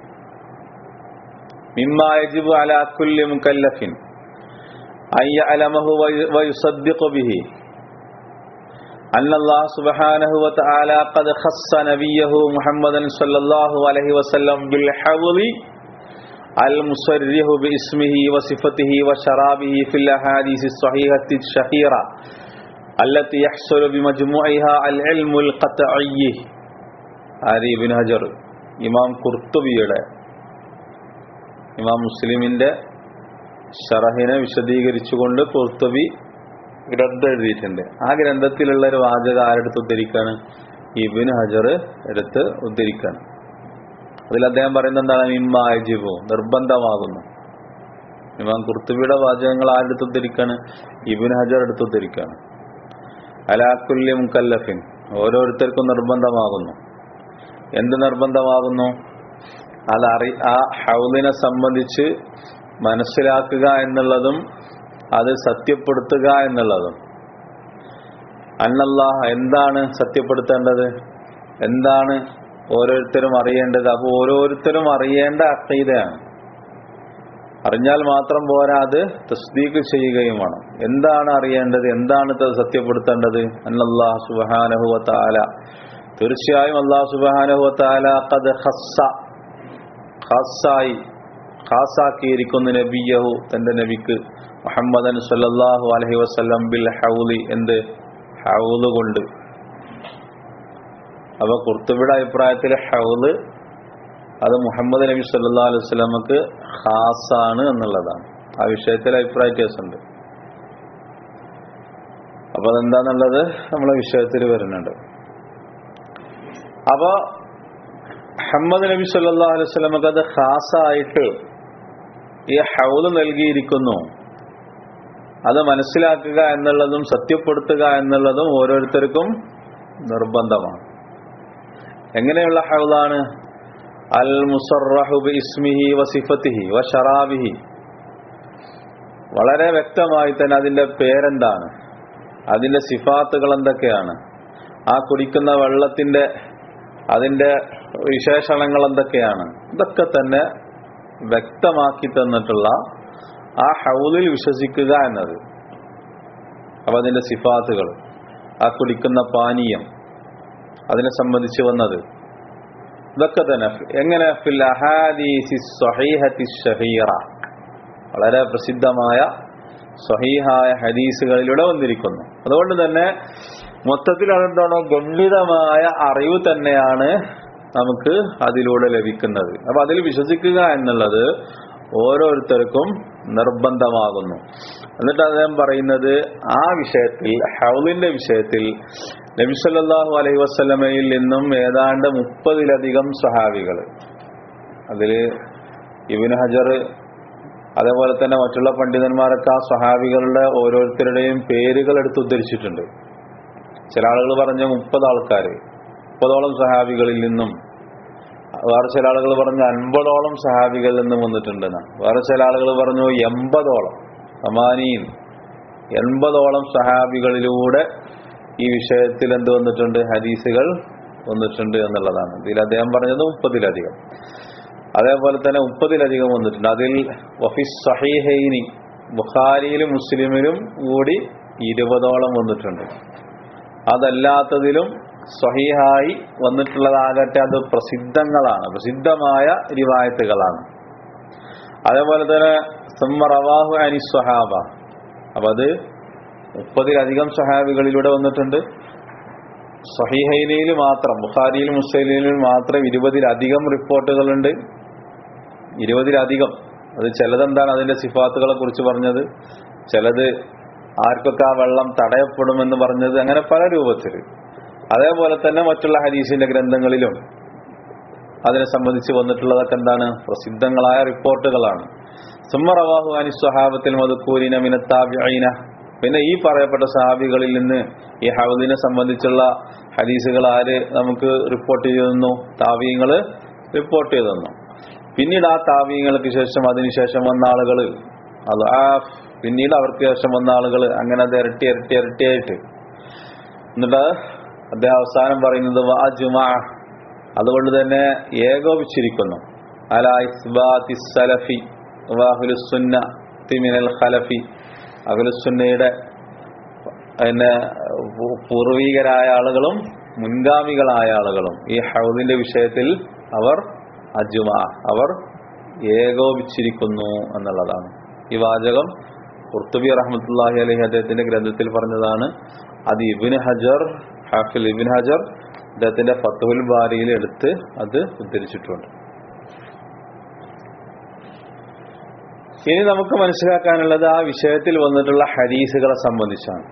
മിമ്മാജിബു അല കുല്ലി മുക്കല്ലഫിൻ അയ്യലമഹു വയുസദ്ദിഖു ബിഹി أن الله سبحانه وتعالى قد خص نبيه محمدا صلى الله عليه وسلم بالحوض المصرح باسمه وصفته وشرابه في الأحاديث الصحيحة الشهيرة التي يحصل بمجموعها العلم القطعي هذه ابن هجر ഇമാം കുർത്തുബിയുടെ ഇമാം മുസ്ലിമിന്റെ ഷറഹിനെ വിശദീകരിച്ചുകൊണ്ട് കുർത്തുബി ഗ്രന്ഥം എഴുതിയിട്ടുണ്ട് ആ ഗ്രന്ഥത്തിലുള്ള ഒരു വാചക ആരെടുത്ത് ഉദ്ധരിക്കാണ് ഇബിൻ ഹജർ എടുത്ത് ഉദ്ധരിക്കാണ് അതിൽ അദ്ദേഹം പറയുന്നത് എന്താണ് മിമ്മാജിബു നിർബന്ധമാകുന്നു ഇമാം കുർത്തുബിയുടെ വാചകങ്ങൾ ആരെടുത്ത് ഉദ്ധരിക്കാണ് ഇബിൻ ഹജർ എടുത്ത് ഉദ്ധരിക്കാണ് അലാക്കുല്യ മുക്കല്ലഫിൻ ഓരോരുത്തർക്കും നിർബന്ധമാകുന്നു എന്ത് നിർബന്ധമാകുന്നു അതറി ആ ഹൗലിനെ സംബന്ധിച്ച് മനസ്സിലാക്കുക എന്നുള്ളതും അത് സത്യപ്പെടുത്തുക എന്നുള്ളതും അന്നല്ലാഹ എന്താണ് സത്യപ്പെടുത്തേണ്ടത് എന്താണ് ഓരോരുത്തരും അറിയേണ്ടത് അപ്പോൾ ഓരോരുത്തരും അറിയേണ്ട അക്കീതയാണ് അറിഞ്ഞാൽ മാത്രം പോരാ അത് തസ്ദീഖ് ചെയ്യുകയും വേണം എന്താണ് അറിയേണ്ടത് എന്താണ് ത- സത്യപ്പെടുത്തേണ്ടത് അന്നല്ലാഹു സുബ്ഹാനഹു വ തആല തീർച്ചയായും അല്ലാഹു സുബ്ഹാനഹു വ തആല ഖദ് ഖസ്സ ഖാസായി ഖാസാക്കിയിരിക്കുന്നു നബിയഹു തന്റെ നബിക്ക് മുഹമ്മദൻ സല്ലല്ലാഹു അലൈഹി വസല്ലം ബിൽ ഹൗലി എന്ത് ഹൗല് കൊണ്ട് അപ്പൊ കുർത്തുബിയുടെ അഭിപ്രായത്തിൽ ഹൗല് അത് മുഹമ്മദ് നബി സല്ലല്ലാഹു അലൈഹി വസല്ലമക്ക് ഖാസാണ് എന്നുള്ളതാണ് ആ വിഷയത്തിൽ അഭിപ്രായ വ്യത്യാസമുണ്ട് അപ്പൊ അതെന്താന്നുള്ളത് നമ്മളെ വിഷയത്തിൽ വരുന്നുണ്ട് അപ്പൊ മുഹമ്മദ് നബി സല്ലല്ലാഹു അലൈഹി വസല്ലമക്ക് അത് ഖാസായിട്ട് ഈ ഹൗല് നൽകിയിരിക്കുന്നു അത് മനസ്സിലാക്കുക എന്നുള്ളതും സത്യപ്പെടുത്തുക എന്നുള്ളതും ഓരോരുത്തർക്കും നിർബന്ധമാണ് എങ്ങനെയുള്ള ഹൗലാണ് അൽ മുസറഹു ബി ഇസ്മിഹി വസിഫത്തിഹി വ ഷറാബിഹി വളരെ വ്യക്തമായി തന്നെ അതിന്റെ പേരെന്താണ് അതിന്റെ സിഫാത്തുകൾ എന്തൊക്കെയാണ് ആ കുടിക്കുന്ന വെള്ളത്തിന്റെ അതിന്റെ വിശേഷണങ്ങൾ എന്തൊക്കെയാണ് ഇതൊക്കെ തന്നെ വ്യക്തമാക്കി തന്നിട്ടുള്ള ആ ഹൗലിൽ വിശ്വസിക്കുക എന്നത് അപ്പൊ അതിന്റെ സിഫാത്തുകൾ ആ കുടിക്കുന്ന പാനീയം അതിനെ സംബന്ധിച്ച് വന്നത് ഇതൊക്കെ തന്നെ എങ്ങനെ ഫിൽ അഹാദീസി സ്വഹീഹത്തി ഷഹീറ വളരെ പ്രസിദ്ധമായ സ്വഹീഹായ ഹദീസുകളിലൂടെ വന്നിരിക്കുന്നു അതുകൊണ്ട് തന്നെ മൊത്തത്തിൽ അതെന്താണോ ഗണ്ഡിതമായ അറിവ് തന്നെയാണ് നമുക്ക് അതിലൂടെ ലഭിക്കുന്നത് അപ്പൊ അതിൽ വിശ്വസിക്കുക എന്നുള്ളത് ഓരോരുത്തർക്കും നിർബന്ധമാകുന്നു എന്നിട്ട് അദ്ദേഹം പറയുന്നത് ആ വിഷയത്തിൽ ഹൗലിന്റെ വിഷയത്തിൽ നബി സല്ലല്ലാഹു അലൈഹി വസല്ലമയിൽ നിന്നും ഏതാണ്ട് മുപ്പതിലധികം സഹാബികൾ അതില് ഇബിൻ ഹജർ അതേപോലെ തന്നെ മറ്റുള്ള പണ്ഡിതന്മാരൊക്കെ ആ സഹാബികളുടെ ഓരോരുത്തരുടെയും പേരുകൾ എടുത്ത് ഉദ്ധരിച്ചിട്ടുണ്ട് ചില ആളുകൾ പറഞ്ഞ മുപ്പത് ആൾക്കാര് മുപ്പതോളം സഹാബികളിൽ നിന്നും വേറെ ചില ആളുകൾ പറഞ്ഞു അൻപതോളം സഹാബികളിൽ നിന്നും വന്നിട്ടുണ്ടെന്ന് വേറെ ചില ആളുകൾ പറഞ്ഞു എൺപതോളം സമാനീൻ എൺപതോളം സഹാബികളിലൂടെ ഈ വിഷയത്തിൽ എന്ത് വന്നിട്ടുണ്ട് ഹദീസുകൾ വന്നിട്ടുണ്ട് എന്നുള്ളതാണ് ഇതിൽ അദ്ദേഹം പറഞ്ഞത് മുപ്പതിലധികം അതേപോലെ തന്നെ മുപ്പതിലധികം വന്നിട്ടുണ്ട് അതിൽ വഫിസ് സഹീഹൈനി ബുഖാരിയിലും മുസ്ലിമിലും കൂടി ഇരുപതോളം വന്നിട്ടുണ്ട് അതല്ലാത്തതിലും സ്വഹീഹായി വന്നിട്ടുള്ളതാകട്ടെ അത് പ്രസിദ്ധങ്ങളാണ് പ്രസിദ്ധമായ റിവായത്തുകളാണ് അതേപോലെ തന്നെ സുമ്മ റവാഹു അനി സ്വഹാബ അപ്പൊ അത് മുപ്പതിലധികം സഹാബികളിലൂടെ വന്നിട്ടുണ്ട് സഹീഹൈനയിൽ മാത്രം ബുഖാരിയിലും മുസ്ലിമിലും മാത്രം ഇരുപതിലധികം റിപ്പോർട്ടുകളുണ്ട് ഇരുപതിലധികം അത് ചിലതെന്താണ് അതിന്റെ സിഫാത്തുകളെ കുറിച്ച് പറഞ്ഞത് ചിലത് ആർക്കൊക്കെ ആ വെള്ളം തടയപ്പെടുമെന്ന് പറഞ്ഞത് അങ്ങനെ പല രൂപത്തിൽ അതേപോലെ തന്നെ മറ്റുള്ള ഹദീസിന്റെ ഗ്രന്ഥങ്ങളിലും അതിനെ സംബന്ധിച്ച് വന്നിട്ടുള്ളതൊക്കെ എന്താണ് പ്രസിദ്ധങ്ങളായ റിപ്പോർട്ടുകളാണ് സുമ്മറവാഹു അനി സ്വഹാബത്തിൽ മധുക്കൂരിന മിനത്താബിഅയിന പിന്നെ ഈ പറയപ്പെട്ട സഹാബികളിൽ നിന്ന് ഈ ഹൗദിനെ സംബന്ധിച്ചുള്ള ഹദീസുകൾ ആര് നമുക്ക് റിപ്പോർട്ട് ചെയ്തു തന്നു താവീങ്ങള് റിപ്പോർട്ട് ചെയ്തു തന്നു പിന്നീട് ആ താവീങ്ങൾക്ക് ശേഷം അതിനുശേഷം വന്ന ആളുകൾ അത് ആ പിന്നീട് അവർക്ക് ശേഷം വന്ന ആളുകൾ അങ്ങനെ അത് ഇരട്ടി ഇരട്ടി ഇരട്ടിയായിട്ട് എന്നിട്ട് അദ്ദേഹം അവസാനം പറയുന്നത് വാജുമാ അതുകൊണ്ട് തന്നെ ഏകോപിച്ചിരിക്കുന്നു അല ഇസ്ബാത്തി സലഫി വാഹുലുസുന്ന തിമിനൽ ഖലഫി അഖിലുസുന്നയുടെ പിന്നെ പൂർവീകരായ ആളുകളും മുൻഗാമികളായ ആളുകളും ഈ ഹൗദിന്റെ വിഷയത്തിൽ അവർ അജുമ അവർ ഏകോപിച്ചിരിക്കുന്നു എന്നുള്ളതാണ് ഈ വാചകം ഖുർത്തുബി റഹ്മത്തുല്ലാഹി അലഹി അദ്ദേഹത്തിന്റെ ഗ്രന്ഥത്തിൽ പറഞ്ഞതാണ് അത് ഇബിൻ ഹജർ ഹാഫിൽ ഇബിൻ ഹജർ അദ്ദേഹത്തിന്റെ ഫത്തുൽ ബാരിയിൽ എടുത്ത് അത് ഉദ്ധരിച്ചിട്ടുണ്ട് ഇനി നമുക്ക് മനസ്സിലാക്കാനുള്ളത് ആ വിഷയത്തിൽ വന്നിട്ടുള്ള ഹദീസുകളെ സംബന്ധിച്ചാണ്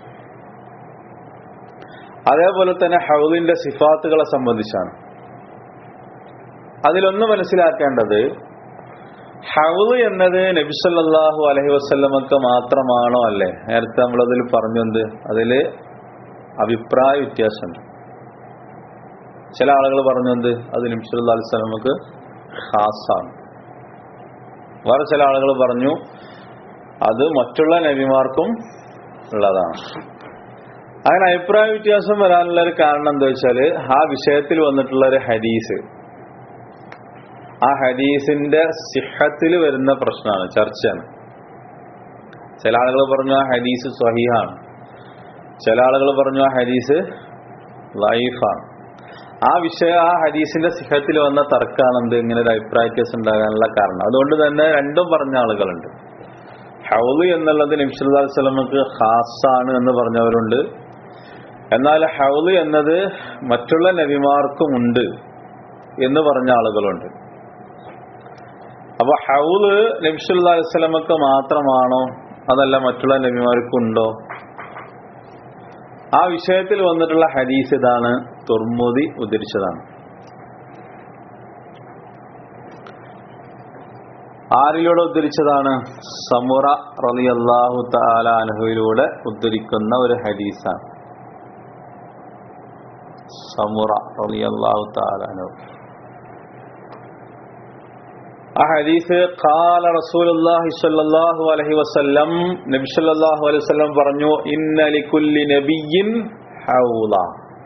അതേപോലെ തന്നെ ഹൗദിന്റെ സിഫാത്തുകളെ സംബന്ധിച്ചാണ് അതിലൊന്ന് മനസ്സിലാക്കേണ്ടത് ഹൗദ് എന്നത് നബിസല്ലാഹു അലഹി വസ്ല്ലമക്ക് മാത്രമാണോ അല്ലേ നേരത്തെ നമ്മളതിൽ പറഞ്ഞത് അതില് അഭിപ്രായ വ്യത്യാസമുണ്ട് ചില ആളുകൾ പറഞ്ഞത് അത് നബിസല്ലാ അലൈഹി സ്വലമക്ക് ഖാസാണ് വേറെ ചില ആളുകൾ പറഞ്ഞു അത് മറ്റുള്ള നബിമാർക്കും ഉള്ളതാണ് അങ്ങനെ അഭിപ്രായ വ്യത്യാസം വരാനുള്ള ഒരു കാരണം എന്താ വെച്ചാല് ആ വിഷയത്തിൽ വന്നിട്ടുള്ള ഒരു ഹദീസ് ആ ഹദീസിന്റെ സിഹത്തിൽ വരുന്ന പ്രശ്നമാണ് ചർച്ചയാണ് ചില ആളുകൾ പറഞ്ഞു ആ ഹദീസ് സ്വഹീഹാണ് ചില ആളുകൾ പറഞ്ഞു ആ ഹദീസ് ലൈഫാണ് ആ വിഷയം ആ ഹദീസിന്റെ സിഹത്തിൽ വന്ന തർക്കാണെന്ത് ഇങ്ങനെ ഒരു അഭിപ്രായ വ്യത്യാസം ഉണ്ടാകാനുള്ള കാരണം അതുകൊണ്ട് തന്നെ രണ്ടും പറഞ്ഞ ആളുകളുണ്ട് ഹൗല് എന്നുള്ളത് നബ്സുല്ലാ സ്വലമക്ക് ഹാസാണ് എന്ന് പറഞ്ഞവരുണ്ട് എന്നാൽ ഹൗല് എന്നത് മറ്റുള്ള നബിമാർക്കുമുണ്ട് എന്ന് പറഞ്ഞ ആളുകളുണ്ട് അപ്പൊ ഹൗല് നബ്സുല്ലാ സ്വലമക്ക് മാത്രമാണോ അതല്ല മറ്റുള്ള നബിമാർക്കും ഉണ്ടോ ആ വിഷയത്തിൽ വന്നിട്ടുള്ള ഹദീസ് ഇതാണ് തുർമുദി ഉദ്ധരിച്ചതാണ് ആരിലൂടെ ഉദ്ധരിച്ചതാണ് സമുറ റളിയല്ലാഹു തആല അൻഹുവിലൂടെ ഉദ്ധരിക്കുന്ന ഒരു ഹദീസാണ് സമുറ റളിയല്ലാഹു തആല അൻഹു ആ ഹദീസ് ഖാല റസൂലുള്ളാഹി സ്വല്ലല്ലാഹു അലൈഹി വസല്ലം നബി സല്ലല്ലാഹു അലൈഹി വസല്ലം പറഞ്ഞു ഇന്ന ലികുല്ലി നബിയ്യിൻ ഹൗല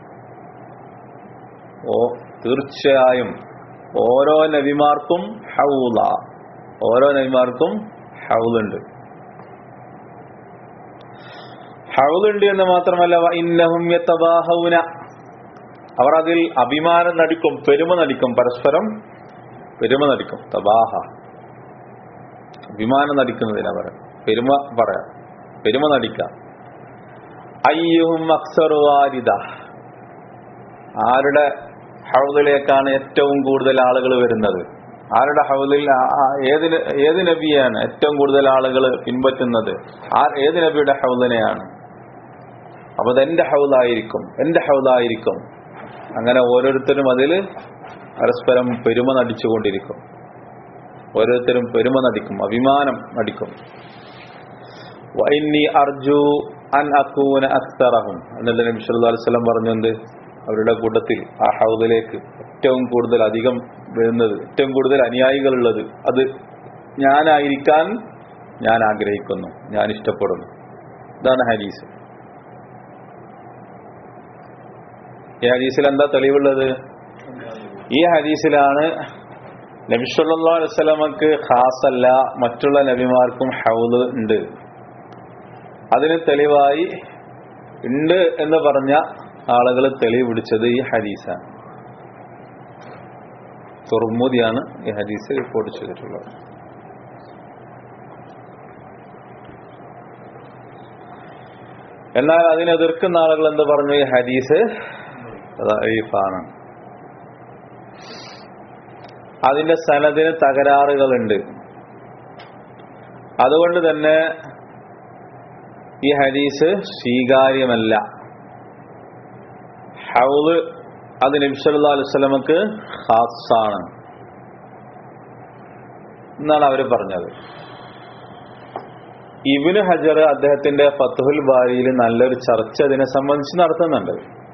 ഓ തീർച്ചയായും ഓരോ നബിമാർക്കും ഹൗല ഓരോ നബിമാർക്കും ഹൗലുണ്ട് ഹൗലുണ്ട് എന്ന് മാത്രമല്ല വ ഇന്നഹും യതബാഹൗന അവർ അതിൽ അഭിമാനം നടിക്കും പെരുമ നടിക്കും പരസ്പരം പെരുമ നടിക്കും തബാഹ അഭിമാനം നടിക്കുന്നതിനാ പറയാം പെരുമ പറയാം പെരുമ നടിക്കാം അയ്യുഹും അക്സറുവാരിത ആരുടെ ഹൗദിലേക്കാണ് ഏറ്റവും കൂടുതൽ ആളുകൾ വരുന്നത് ആരുടെ ഹൗദിൽ ആ- ആ ഏത് ഏത് നബിയാണ് ഏറ്റവും കൂടുതൽ ആളുകൾ പിൻപറ്റുന്നത് ആ ഏത് നബിയുടെ ഹൗദിനെയാണ് അപ്പൊ അത് എന്റെ ഹൗദായിരിക്കും എന്റെ ഹൗദായിരിക്കും അങ്ങനെ ഓരോരുത്തരും അതിൽ പരസ്പരം പെരുമ നടിച്ചുകൊണ്ടിരിക്കും ഓരോരുത്തരും പെരുമ നടിക്കും അഭിമാനം നടിക്കും വൈന്നി അർജു അൻ അക്കൂന അക്തറഹും എന്നിട്ട് നബി സല്ലല്ലാഹു അലൈഹി വസല്ലം പറഞ്ഞു എന്ത് അവരുടെ കൂട്ടത്തിൽ ആ ഹൗദിലേക്ക് ഏറ്റവും കൂടുതൽ അധികം വരുന്നത് ഏറ്റവും കൂടുതൽ അനുയായികളുള്ളത് അത് ഞാനായിരിക്കാൻ ഞാൻ ആഗ്രഹിക്കുന്നു ഞാൻ ഇഷ്ടപ്പെടുന്നു ഇതാണ് ഹദീസ് ഈ ഹദീസിൽ എന്താ തെളിവുള്ളത് ഈ ഹദീസിലാണ് നബി സല്ലല്ലാഹു അലൈഹി വസല്ലമക്ക് ഖാസല്ല മറ്റുള്ള നബിമാർക്കും ഹൗദ് ഉണ്ട് അതിന് തെളിവായി ഉണ്ട് എന്ന് പറഞ്ഞ ആളുകൾ തെളിവ് പിടിച്ചത് ഈ ഹദീസാണ് തുർമുദിയാണ് ഈ ഹദീസ് റിപ്പോർട്ട് ചെയ്തിട്ടുള്ളത് എന്നാൽ അതിനെ എതിർക്കുന്ന ആളുകൾ എന്ത് പറഞ്ഞു ഈ ഹദീസ് ദഈഫാണ് അതിന്റെ സനദിന് തകരാറുകളുണ്ട് അതുകൊണ്ട് തന്നെ ഈ ഹദീസ് സ്വീകാര്യമല്ല ഹൗല് അത് നബ്സല്ലാ അലുസലമക്ക് ഖാസാണ് എന്നാണ് അവർ പറഞ്ഞത് ഇബിന് ഹജർ അദ്ദേഹത്തിന്റെ ഫത്തുഹുൽ ബാരിയിൽ നല്ലൊരു ചർച്ച ഇതിനെ സംബന്ധിച്ച് നടത്തുന്നുണ്ട്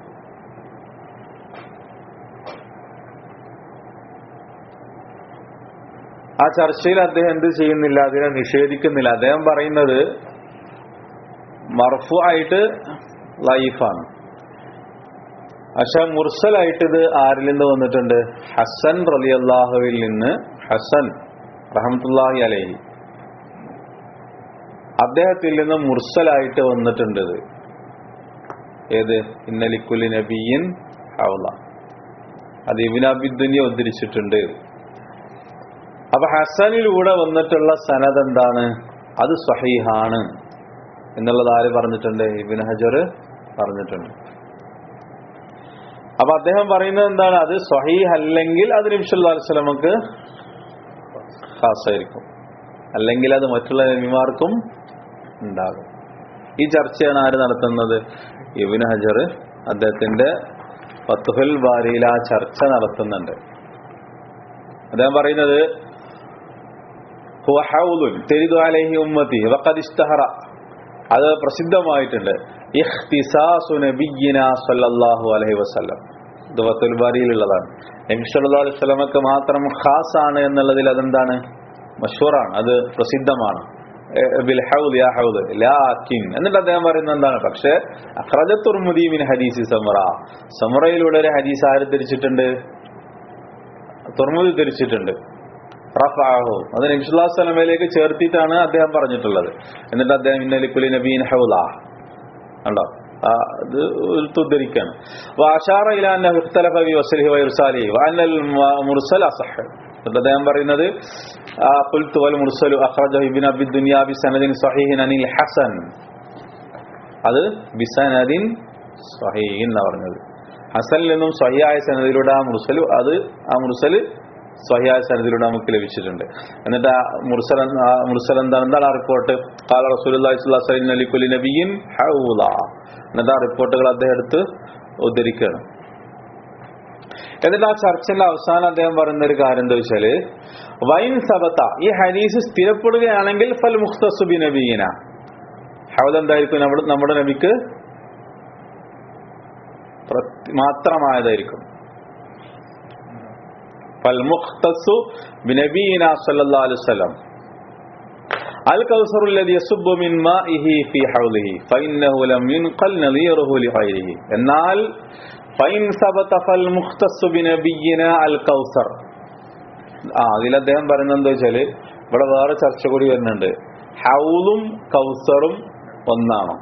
ആ ചർച്ചയിൽ അദ്ദേഹം എന്ത് ചെയ്യുന്നില്ല അതിനെ നിഷേധിക്കുന്നില്ല അദ്ദേഹം പറയുന്നത് മർഫു ആയിട്ട് ലൈഫാണ് പക്ഷെ മുർസലായിട്ട് ഇത് ആരിൽ നിന്ന് വന്നിട്ടുണ്ട് ഹസൻ റലി അള്ളാഹുവിൽ നിന്ന് ഹസൻ റഹമത്തുല്ലാഹി അലഹി അദ്ദേഹത്തിൽ നിന്ന് മുർസലായിട്ട് വന്നിട്ടുണ്ട് ഇത് ഏത് ഇന്നലിക്കുലി നബിയിൻ ഹൗല അത് ഇബിൻ അബിദ്ദുനിയെ ഉദ്ധരിച്ചിട്ടുണ്ട് അപ്പൊ ഹസനിലൂടെ വന്നിട്ടുള്ള സനത് എന്താണ് അത് സഹീഹാണ് എന്നുള്ളത് ആര് പറഞ്ഞിട്ടുണ്ട് ഇബിൻ ഹജർ പറഞ്ഞിട്ടുണ്ട് അപ്പൊ അദ്ദേഹം പറയുന്നത് എന്താണ് അത് സഹീഹ് അല്ലെങ്കിൽ അത് നബിസ്വല്ലാ വസ്ലമക്ക് ഖാസായിരിക്കും അല്ലെങ്കിൽ അത് മറ്റുള്ള നബിമാർക്കും ഉണ്ടാകും ഈ ചർച്ചയാണ് ആര് നടത്തുന്നത് ഇബിൻ ഹജർ അദ്ദേഹത്തിന്റെ ഫത്തുഹുൽ ബാരിയിൽ ആ ചർച്ച നടത്തുന്നുണ്ട് അദ്ദേഹം പറയുന്നത് ഹുവ ഹൗലുൻ തെരിദു അലൈഹി ഉമ്മത്തി വഖദ് ഇസ്തഹറ അത് പ്രസിദ്ധമായിട്ടുണ്ട് ഇഖ്തിസാസു നബിയ്യിന സല്ലല്ലാഹു അലൈഹി വസല്ലം ഇത് ഫത്തുൽ ബാരിയിലുള്ളതാണ് നബി സല്ലല്ലാഹു അലൈഹി വസല്ലമക്ക് മാത്രം ഖാസ് ആണ് എന്നുള്ളതിൽ അതെന്താണ് മഷൂറാണ് അത് പ്രസിദ്ധമാണ് എ, ബിൽ ഹൗദ് യാ ഹൗദ് ലാക്കിൻ എന്നിട്ട് അദ്ദേഹം പറയുന്നത് എന്താണ് പക്ഷേ അഖ്റജ തുർമുദി മിൻ ഹദീസി സമറ സമറയിലൂടെ ഒരു ഹദീസ് ആര് ധരിച്ചിട്ടുണ്ട് തുർമുദി ധരിച്ചിട്ടുണ്ട് റഫഅഹു അത് നബി സല്ലല്ലാഹു അലൈഹി വസല്ലമയിലേക്ക് ചേർത്തിട്ടാണ് അദ്ദേഹം പറഞ്ഞിട്ടുള്ളത് എന്നിട്ട് അദ്ദേഹം ഇന്നലിക്കുലി നബീൻ ഹൗല ഉണ്ടോ ആ, ഇത് എടുത്ത് ഉദ്ധരിക്കാണ് വാഷാറ ഇല അന്നഹു ഇഖ്തലഫ ഫി വസ്ലിഹി വഇർസാലിഹി വഅന്നൽ മ- മുർസൽ അസഹ് എന്നിട്ട് അദ്ദേഹം പറയുന്നത് ആ, ഖുൽതു വൽ മുർസലു അഖ്റജഹു ഇബ്നു അബി ദുനിയ ബി സനദിൻ സഹീഹിൻ അനിൽ ഹസൻ അത് ബിസനദിൻ സഹീഹിൻ എന്നാ പറഞ്ഞത് ഹസനിൽ നിന്നും സഹിയായ സനദിലൂടെ ആ മുർസൽ അത് ആ മുർസൽ സഹിയായ സനദിലൂടെ നമുക്ക് ലഭിച്ചിട്ടുണ്ട് എന്നിട്ട് ആ മുർസൽ എന്ത്- ആ മുർസൽ എന്താണ് എന്താണ് ആ റിപ്പോർട്ട് കാല റസൂലുള്ളാഹി സ്വല്ലല്ലാഹു അലൈഹി വസല്ലം ലിക്കുല്ലി നബിയ്യിൻ ഹൗല എന്നിട്ട് ആ റിപ്പോർട്ടുകൾ അദ്ദേഹം എടുത്ത് ഉദ്ധരിക്കുകയാണ് എന്നിട്ട് ആ ചർച്ചയുടെ അവസാനം അദ്ദേഹം പറയുന്ന ഒരു കാര്യം എന്താ വെച്ചാല് വൈൻ സബത്ത ഈ ഹദീസ് സ്ഥിരപ്പെടുകയാണെങ്കിൽ ഫൽ മുഖ്തസുബി നബീന ഹൗദ് എന്തായിരിക്കും നമ്മുടെ നമ്മുടെ നബിക്ക് പ്രത്- മാത്രമായതായിരിക്കും ഫൽ മുഖ്തസു ബിനബീന സല്ലല്ലാഹു അലൈഹി വസല്ലം അൽ കൗസറു الذي يصب من مائه في حوضه فإنه لم ينقل نظيره لغيره എന്നാൽ فإن ثبت فالمختص بنبينا الكوثر ആ അതിൽ അദ്ദേഹം പറയുന്നത് എന്താ വെച്ചാല് ഇവിടെ വേറെ ചർച്ച കൂടി വരുന്നുണ്ട് ഹൗലും കൗസറും ഒന്നാണോ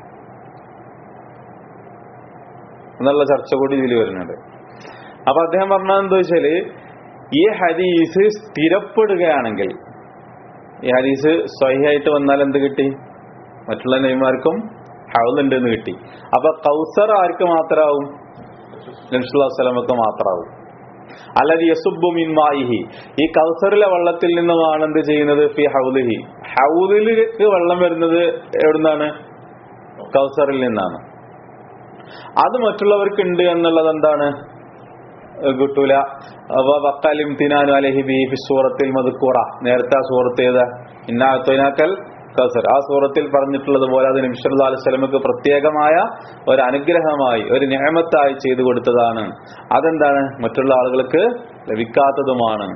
എന്നുള്ള ചർച്ച കൂടി ഇതിൽ വരുന്നുണ്ട് അപ്പൊ അദ്ദേഹം പറഞ്ഞത് എന്താ വെച്ചാല് ഈ ഹദീസ് സ്ഥിരപ്പെടുകയാണെങ്കിൽ ഈ ഹദീസ് സ്വഹിയായിട്ട് വന്നാൽ എന്ത് കിട്ടി മറ്റുള്ള നെയ്മാർക്കും ഹൗലുണ്ട് എന്ന് കിട്ടി അപ്പൊ കൗസർ ആർക്ക് മാത്രമാവും നബ്സുല്ലാസ്ലമക്ക് മാത്രമാവും അല്ലാതെ യസുബു മിൻമായിഹി ഈ കൗസറിലെ വെള്ളത്തിൽ നിന്നുമാണ് എന്ത് ചെയ്യുന്നത് ഫി ഹൗലിഹി ഹൗലിലേക്ക് വെള്ളം വരുന്നത് എവിടുന്നാണ് കൗസറിൽ നിന്നാണ് അത് മറ്റുള്ളവർക്ക് ഉണ്ട് എന്നുള്ളത് എന്താണ് ഏഹ് കിട്ടൂല അപ്പൊ വക്കാലിം തിനാനു അലഹി ബി ഫി സൂറത്തിൽ മതുക്കൂറ നേരത്തെ ആ സൂറത്ത് ഏതാ ഇന്നാക്കൽ കൗസർ ആ സൂറത്തിൽ പറഞ്ഞിട്ടുള്ളത് പോലെ അത് നബിസ്വല്ലാ അലൈഹി സ്വലമക്ക് പ്രത്യേകമായ ഒരു അനുഗ്രഹമായി ഒരു നിയമത്തായി ചെയ്തു കൊടുത്തതാണ് അതെന്താണ് മറ്റുള്ള ആളുകൾക്ക് ലഭിക്കാത്തതുമാണ്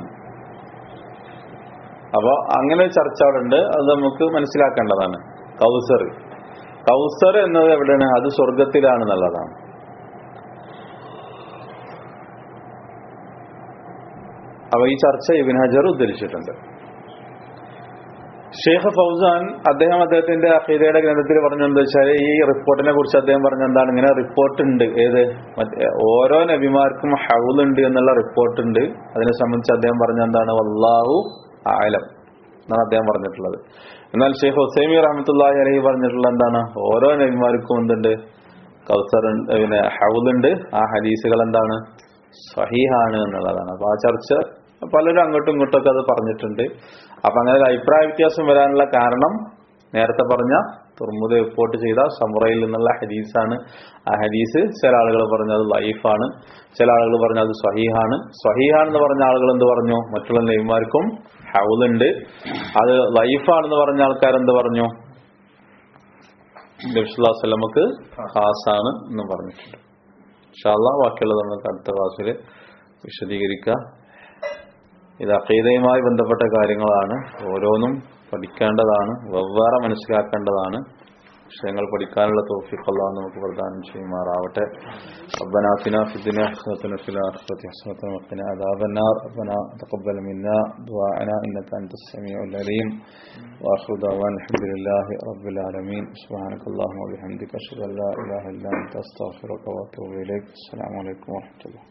അപ്പൊ അങ്ങനെ ഒരു ചർച്ച അവിടെ ഉണ്ട് അത് നമുക്ക് മനസ്സിലാക്കേണ്ടതാണ് കൗസർ കൗസർ എന്നത് എവിടെയാണ് അത് സ്വർഗത്തിലാണെന്നുള്ളതാണ് അപ്പൊ ഈ ചർച്ച ഇബിൻ ഹജർ ഉദ്ധരിച്ചിട്ടുണ്ട് ഷെയ്ഖ് ഫൗസാൻ അദ്ദേഹം അദ്ദേഹത്തിന്റെ അഖീദയുടെ ഗ്രന്ഥത്തിൽ പറഞ്ഞെന്താ വെച്ചാൽ ഈ റിപ്പോർട്ടിനെ കുറിച്ച് അദ്ദേഹം പറഞ്ഞ എന്താണ് ഇങ്ങനെ റിപ്പോർട്ട് ഉണ്ട് ഏത് മറ്റേ ഓരോ നബിമാർക്കും ഹൗൽ ഉണ്ട് എന്നുള്ള റിപ്പോർട്ട് ഉണ്ട് അതിനെ സംബന്ധിച്ച് അദ്ദേഹം പറഞ്ഞ എന്താണ് വല്ലാഹു ആലം എന്നാണ് അദ്ദേഹം പറഞ്ഞിട്ടുള്ളത് എന്നാൽ ഷെയ്ഖ് ഹുസൈമി റഹമത്തുല്ലാഹി അലഹി പറഞ്ഞിട്ടുള്ള എന്താണ് ഓരോ നബിമാർക്കും എന്തുണ്ട് കൗസർ ഉണ്ട്, പിന്നെ ഹൗലുണ്ട് ആ ഹദീസുകൾ എന്താണ് സഹീഹാണ് എന്നുള്ളതാണ് അപ്പൊ ആ ചർച്ച പലരും അങ്ങോട്ടും ഇങ്ങോട്ടും ഒക്കെ അത് പറഞ്ഞിട്ടുണ്ട് അപ്പൊ അങ്ങനെ ഒരു അഭിപ്രായ വ്യത്യാസം വരാനുള്ള കാരണം നേരത്തെ പറഞ്ഞ തുറമുദ റിപ്പോർട്ട് ചെയ്ത സമുറയിൽ നിന്നുള്ള ഹദീസാണ് ആ ഹദീസ് ചില ആളുകൾ പറഞ്ഞു അത് ലൈഫാണ് ചില ആളുകൾ പറഞ്ഞു അത് സ്വഹീഹാണ് സ്വഹീഹാണെന്ന് പറഞ്ഞ ആളുകൾ എന്ത് പറഞ്ഞു മറ്റുള്ള നെയ്മാർക്കും ഹൗലുണ്ട് അത് ലൈഫാണെന്ന് പറഞ്ഞ ആൾക്കാർ എന്ത് പറഞ്ഞു നബിസ്വല്ലാസ്ലമക്ക് ഖാസാണ് എന്ന് പറഞ്ഞിട്ടുണ്ട് ഷാല്ല ബാക്കിയുള്ളത് നമുക്ക് അടുത്ത ക്ലാസ്സിൽ വിശദീകരിക്കുക ഇത് അഖീദയുമായി ബന്ധപ്പെട്ട കാര്യങ്ങളാണ് ഓരോന്നും പഠിക്കേണ്ടതാണ് വെവ്വേറെ മനസ്സിലാക്കേണ്ടതാണ് വിഷയങ്ങൾ പഠിക്കാനുള്ള തോഫിക്ക് അള്ളാഹ് നമുക്ക് പ്രദാനം ചെയ്യുമാറാവട്ടെ ربنا آتنا في الدنيا حسنة وفي الآخرة حسنة وقنا عذاب النار ربنا تقبل منا دعاءنا إنك أنت السميع العليم وآخر دعوانا الحمد لله رب العالمين سبحانك اللهم وبحمدك أشهد أن لا إله إلا أنت أستغفرك وأتوب إليك السلام عليكم ورحمة الله